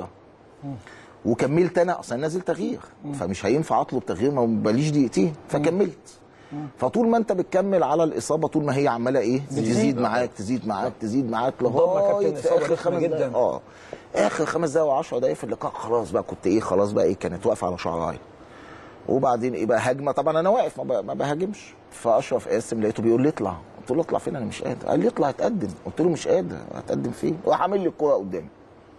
وكملت انا اصلا نازل تغيير فمش هينفع اطلب تغيير ما بقاليش دقيقتين فكملت فطول ما انت بتكمل على الاصابه طول ما هي عماله ايه تزيد معاك تزيد معاك تزيد معاك لغايه كابتن في إصابة اخر رخمة خمس جدا. دقايق اه اخر خمس دقايق و10 دقايق في اللقاء خلاص بقى كنت ايه خلاص بقى ايه كانت واقفه على شعرايه وبعدين ايه بقى هجمه طبعا انا واقف ما, ب- ما بهاجمش فاشرف قاسم لقيته بيقول لي اطلع قلت له اطلع فين انا مش قادر قال لي اطلع اتقدم قلت له مش قادر هتقدم فين راح عامل لي الكوره قدامي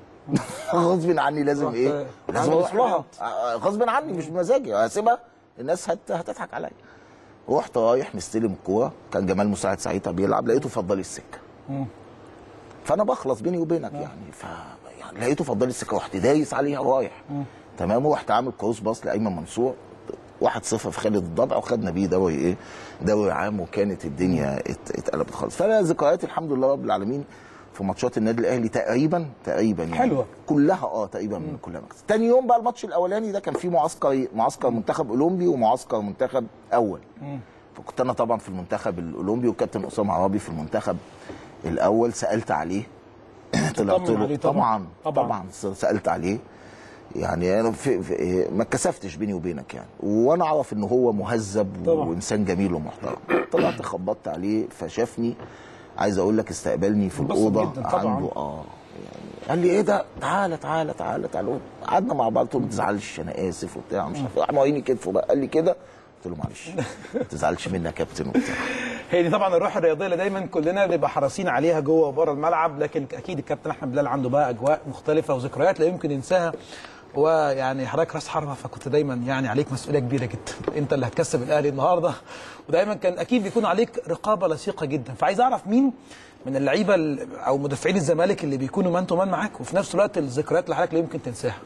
غصب عني لازم ايه لازم اروح لها آه، غصب عني مش بمزاجي هسيبها الناس هت... هتضحك عليا رحت رايح مستلم الكوره كان جمال مساعد ساعتها بيلعب لقيته فضل السكه فانا بخلص بيني وبينك يعني ف يعني لقيته فضل السكه رحت دايس عليها ورايح تمام ورحت عامل كروس باص لايمن منصور 1-0 في خالد الضبع وخدنا بيه دوري ايه دوري عام وكانت الدنيا ات- اتقلبت خالص فانا ذكرياتي الحمد لله رب العالمين في ماتشات النادي الاهلي تقريبا تقريبا يعني حلوة. كلها اه تقريبا من كلها مكسب تاني يوم بقى الماتش الاولاني ده كان فيه معسكر معسكر منتخب اولمبي ومعسكر منتخب اول فكنت انا طبعا في المنتخب الاولمبي والكابتن اسامه عرابي في المنتخب الاول سالت عليه طلعت تطمن له عليه طبعاً. طبعا طبعاً. طبعا سالت عليه يعني انا في في ما اتكسفتش بيني وبينك يعني وانا اعرف ان هو مهذب طبعاً. وانسان جميل ومحترم طلعت خبطت عليه فشافني عايز اقول لك استقبلني في انبسط الاوضه جداً طبعاً. عنده اه يعني قال لي ايه ده تعالى تعالى تعالى تعالى قعدنا مع بعض قلت له ما تزعلش انا اسف وبتاع مش عارف ايه راح موعيني كتفه بقى قال لي كده قلت له معلش ما تزعلش مني يا كابتن وبتاع هي دي طبعا الروح الرياضيه اللي دايما كلنا بنبقى حريصين عليها جوه وبره الملعب لكن اكيد الكابتن احمد بلال عنده بقى اجواء مختلفه وذكريات لا يمكن ينساها ويعني حضرتك راس حربه فكنت دايما يعني عليك مسؤوليه كبيره جدا انت اللي هتكسب الاهلي النهارده ودايما كان اكيد بيكون عليك رقابه لصيقه جدا فعايز اعرف مين من اللعيبه ال- او مدافعين الزمالك اللي بيكونوا مان تو مان معاك وفي نفس الوقت الذكريات اللي حضرتك لا يمكن تنساها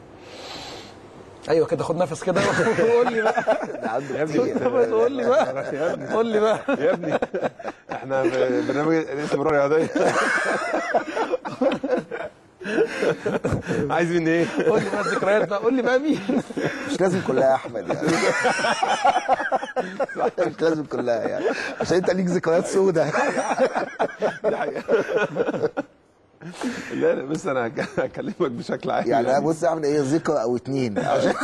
ايوه كده خد نفس كده وقول لي بقى ده عنده يا ابني قول لي بقى قول لي بقى يا ابني احنا في برنامج اسمه رؤيا رياضيه عايز مني ايه؟ قول لي بقى الذكريات بقى قول لي بقى مين مش لازم كلها يا احمد يعني مش لازم كلها يعني عشان انت ليك ذكريات سودة دي حقيقة. لا لا بس انا هك- هكلمك بشكل عام يعني انا بص اعمل ايه ذكرى او اتنين عشان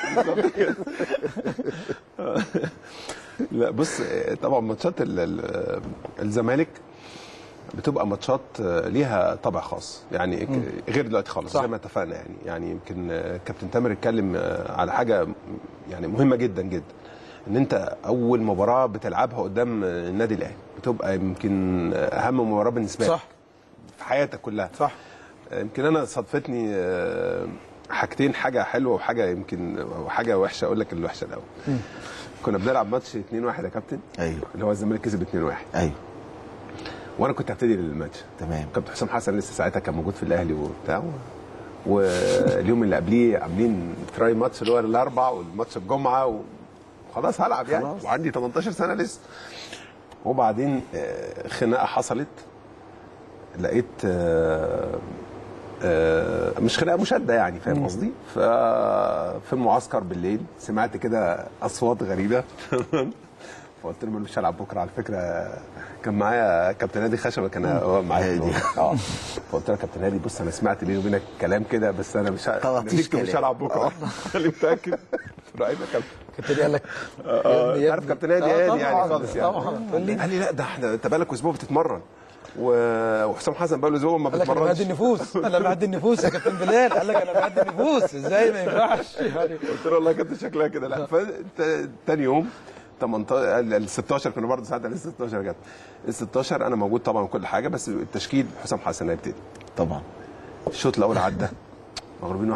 لا بص آه، طبعا ماتشات ال- ال- الزمالك بتبقى ماتشات آه، ليها طابع خاص يعني ك- غير دلوقتي خالص صح. زي ما اتفقنا يعني يعني يمكن آه، كابتن تامر اتكلم آه، على حاجه م- يعني مهمه جدا جدا ان انت اول مباراه بتلعبها قدام آه، النادي الاهلي بتبقى يمكن آه، اهم مباراه بالنسبه لك صح في حياتك كلها صح يمكن انا صادفتني آه، حاجتين حاجه حلوه وحاجه يمكن وحاجه وحشه اقول لك الوحشه الاول كنا بنلعب ماتش 2-1 يا كابتن ايوه اللي هو الزمالك كسب 2-1 ايوه وانا كنت هبتدي الماتش تمام كابتن حسام حسن لسه ساعتها كان موجود في الاهلي وبتاع واليوم اللي قبليه عاملين تراي ماتش اللي هو الاربع والماتش الجمعه وخلاص هلعب يعني خلاص. وعندي 18 سنه لسه وبعدين آه، خناقه حصلت لقيت آه، آه، مش خناقه مشاده يعني فاهم قصدي؟ ففي المعسكر بالليل سمعت كده اصوات غريبه فقلت لهم انا مش هلعب بكره على فكره كان معايا كابتن هادي خشبه كان هو معايا هادي. اه فقلت له يا كابتن هادي بص انا سمعت بيني وبينك كلام كده بس انا مش ه- طلعتيش نتيجته مش كلام. هلعب بكره قال لي متاكد؟ قلت له ايوه يا كابتن كابتن قال لك اه يا عارف ابني. كابتن هادي آه، هادي يعني طبعاً، خالص يعني طبعاً. قال لي قال لي لا ده احنا انت بقالك اسبوع بتتمرن و- وحسام حسن بقاله اسبوع ما قال لك انا بيتمرنش بهدي النفوس انا بهدي النفوس يا كابتن بلال قال لك انا بهدي النفوس ازاي ما ينفعش يعني قلت له والله كابتن شكلها كده لا فتاني يوم 18 ال 16 كنا برضه ساعتها لسه 16 جت ال 16 انا موجود طبعا كل حاجه بس التشكيل حسام حسن هيبتدي طبعا الشوط الاول عدى مغلوبين 1-0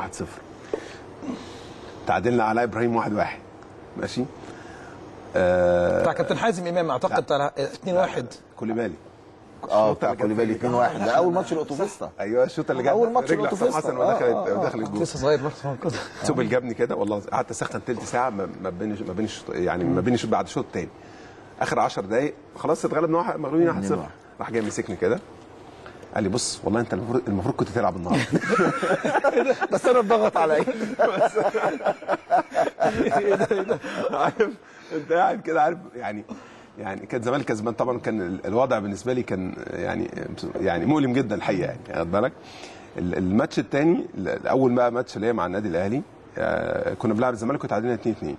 تعادلنا على ابراهيم 1-1 ماشي آه بتاع كابتن حازم امام اعتقد بتاع 2 1 كوليبالي اه الشوط بتاع اللي كان كوليبالي فيه. 2 1 ده اول ماتش الاوتوبيستا ايوه الشوط اللي جاب أول ماتش رجل حسام الأوتوفيستا. حسن آه، ودخلت آه، آه. ودخل الجول لسه صغير برضه كده سوب الجبني كده والله قعدت اسخن تلت ساعه ما ما بين ما بين الشوط- يعني ما بين الشوط بعد الشوط الثاني اخر 10 دقائق خلاص اتغلبنا واحد مغلوبين 1-0 اتنين واحد. راح جاي مسكني كده قال لي بص والله انت المفروض المفروض كنت تلعب النهارده بس انا اتضغط عليا عارف انت قاعد كده عارف يعني يعني كان زمان كسبان طبعا كان ال- الوضع بالنسبه لي كان يعني يعني مؤلم جدا الحقيقه يعني واخد بالك ال- الماتش الثاني اول بقى ماتش ليا مع النادي الاهلي آه، كنا بنلعب الزمالك كنت عادلين 2 2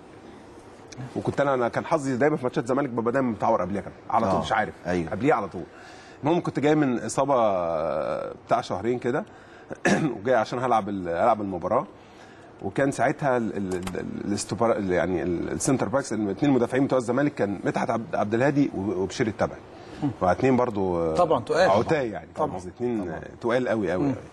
وكنت انا انا كان حظي دايما في ماتشات الزمالك ببقى دايما متعور قبليها كده على طول آه، مش عارف أيوه. قبليها على طول المهم كنت جاي من اصابه آه، بتاع شهرين كده وجاي عشان هلعب ال- العب المباراه وكان ساعتها ال- ال- ال- الاستوبر يعني ال- السنتر باكس الاثنين مدافعين بتوع الزمالك كان مدحت عبد عبد الهادي و- وبشير التبعي فاثنين برضو آه، طبعاً تقال. عتاي يعني طبعاً. طبعا اثنين تقال قوي قوي قوي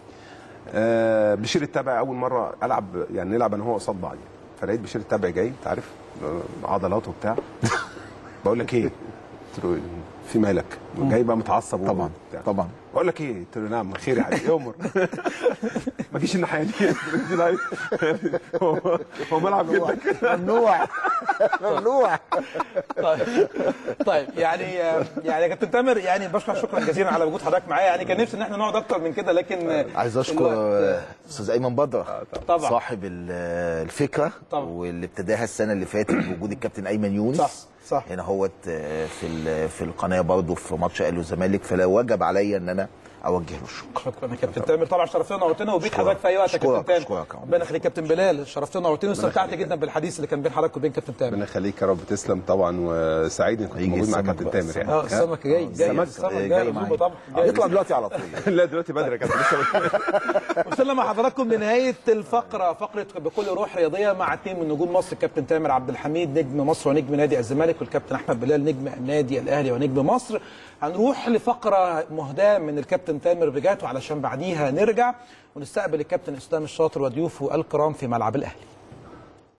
آه بشير التبعي اول مره العب يعني نلعب انا وهو قصاد بعض يعني فلقيت بشير التبعي جاي انت عارف آه، عضلات وبتاع بقول لك ايه قلت له في مالك جاي بقى متعصب طبعا وبتاع. طبعا بقول لك ايه قلت له نعم خير يا حبيبي امر ما جيش الناحيه دي ما تجيش الناحية دي. هو هو ملعب جدا ممنوع ممنوع طيب طيب يعني يعني يا كابتن تامر يعني بشكر شكرا جزيلا على وجود حضرتك معايا يعني كان نفسي ان احنا نقعد اكتر من كده لكن عايز اشكر الوقت- استاذ ايمن بدره طبعا. صاحب ال- الفكره طبعا. واللي ابتداها السنه اللي فاتت بوجود الكابتن ايمن يونس صح، صح. هنا هوت آه، في ال- في القناه برضه في ماتش اهلي والزمالك فلا وجب عليا ان انا اوجه له الشكر شكرا يا كابتن تامر طبعا شرفتنا ونورتنا وبيك أشكرك. حضرتك في اي وقت يا أشكرك. كابتن تامر أشكرك. ربنا يخليك كابتن بلال شرفتنا ونورتنا واستمتعت جدا بالحديث اللي كان بين حضرتك وبين كابتن تامر ربنا يخليك يا رب تسلم طبعا وسعيد اني كنت هيجي موجود مع السمك كابتن بقى، تامر السمك. يعني اه السمك جاي جاي السمك السمك جاي جاي معايا. مظبوط طبعا جاي. يطلع دلوقتي على طول لا دلوقتي بدري يا كابتن لسه وصلنا مع حضراتكم لنهايه الفقره فقره بكل روح رياضيه مع اثنين من نجوم مصر الكابتن تامر عبد الحميد نجم مصر ونجم نادي الزمالك والكابتن احمد بلال نجم النادي الاهلي ونجم مصر هنروح لفقره مهداه من الكابتن تامر بجاته علشان بعديها نرجع ونستقبل الكابتن اسلام الشاطر وضيوفه الكرام في ملعب الاهلي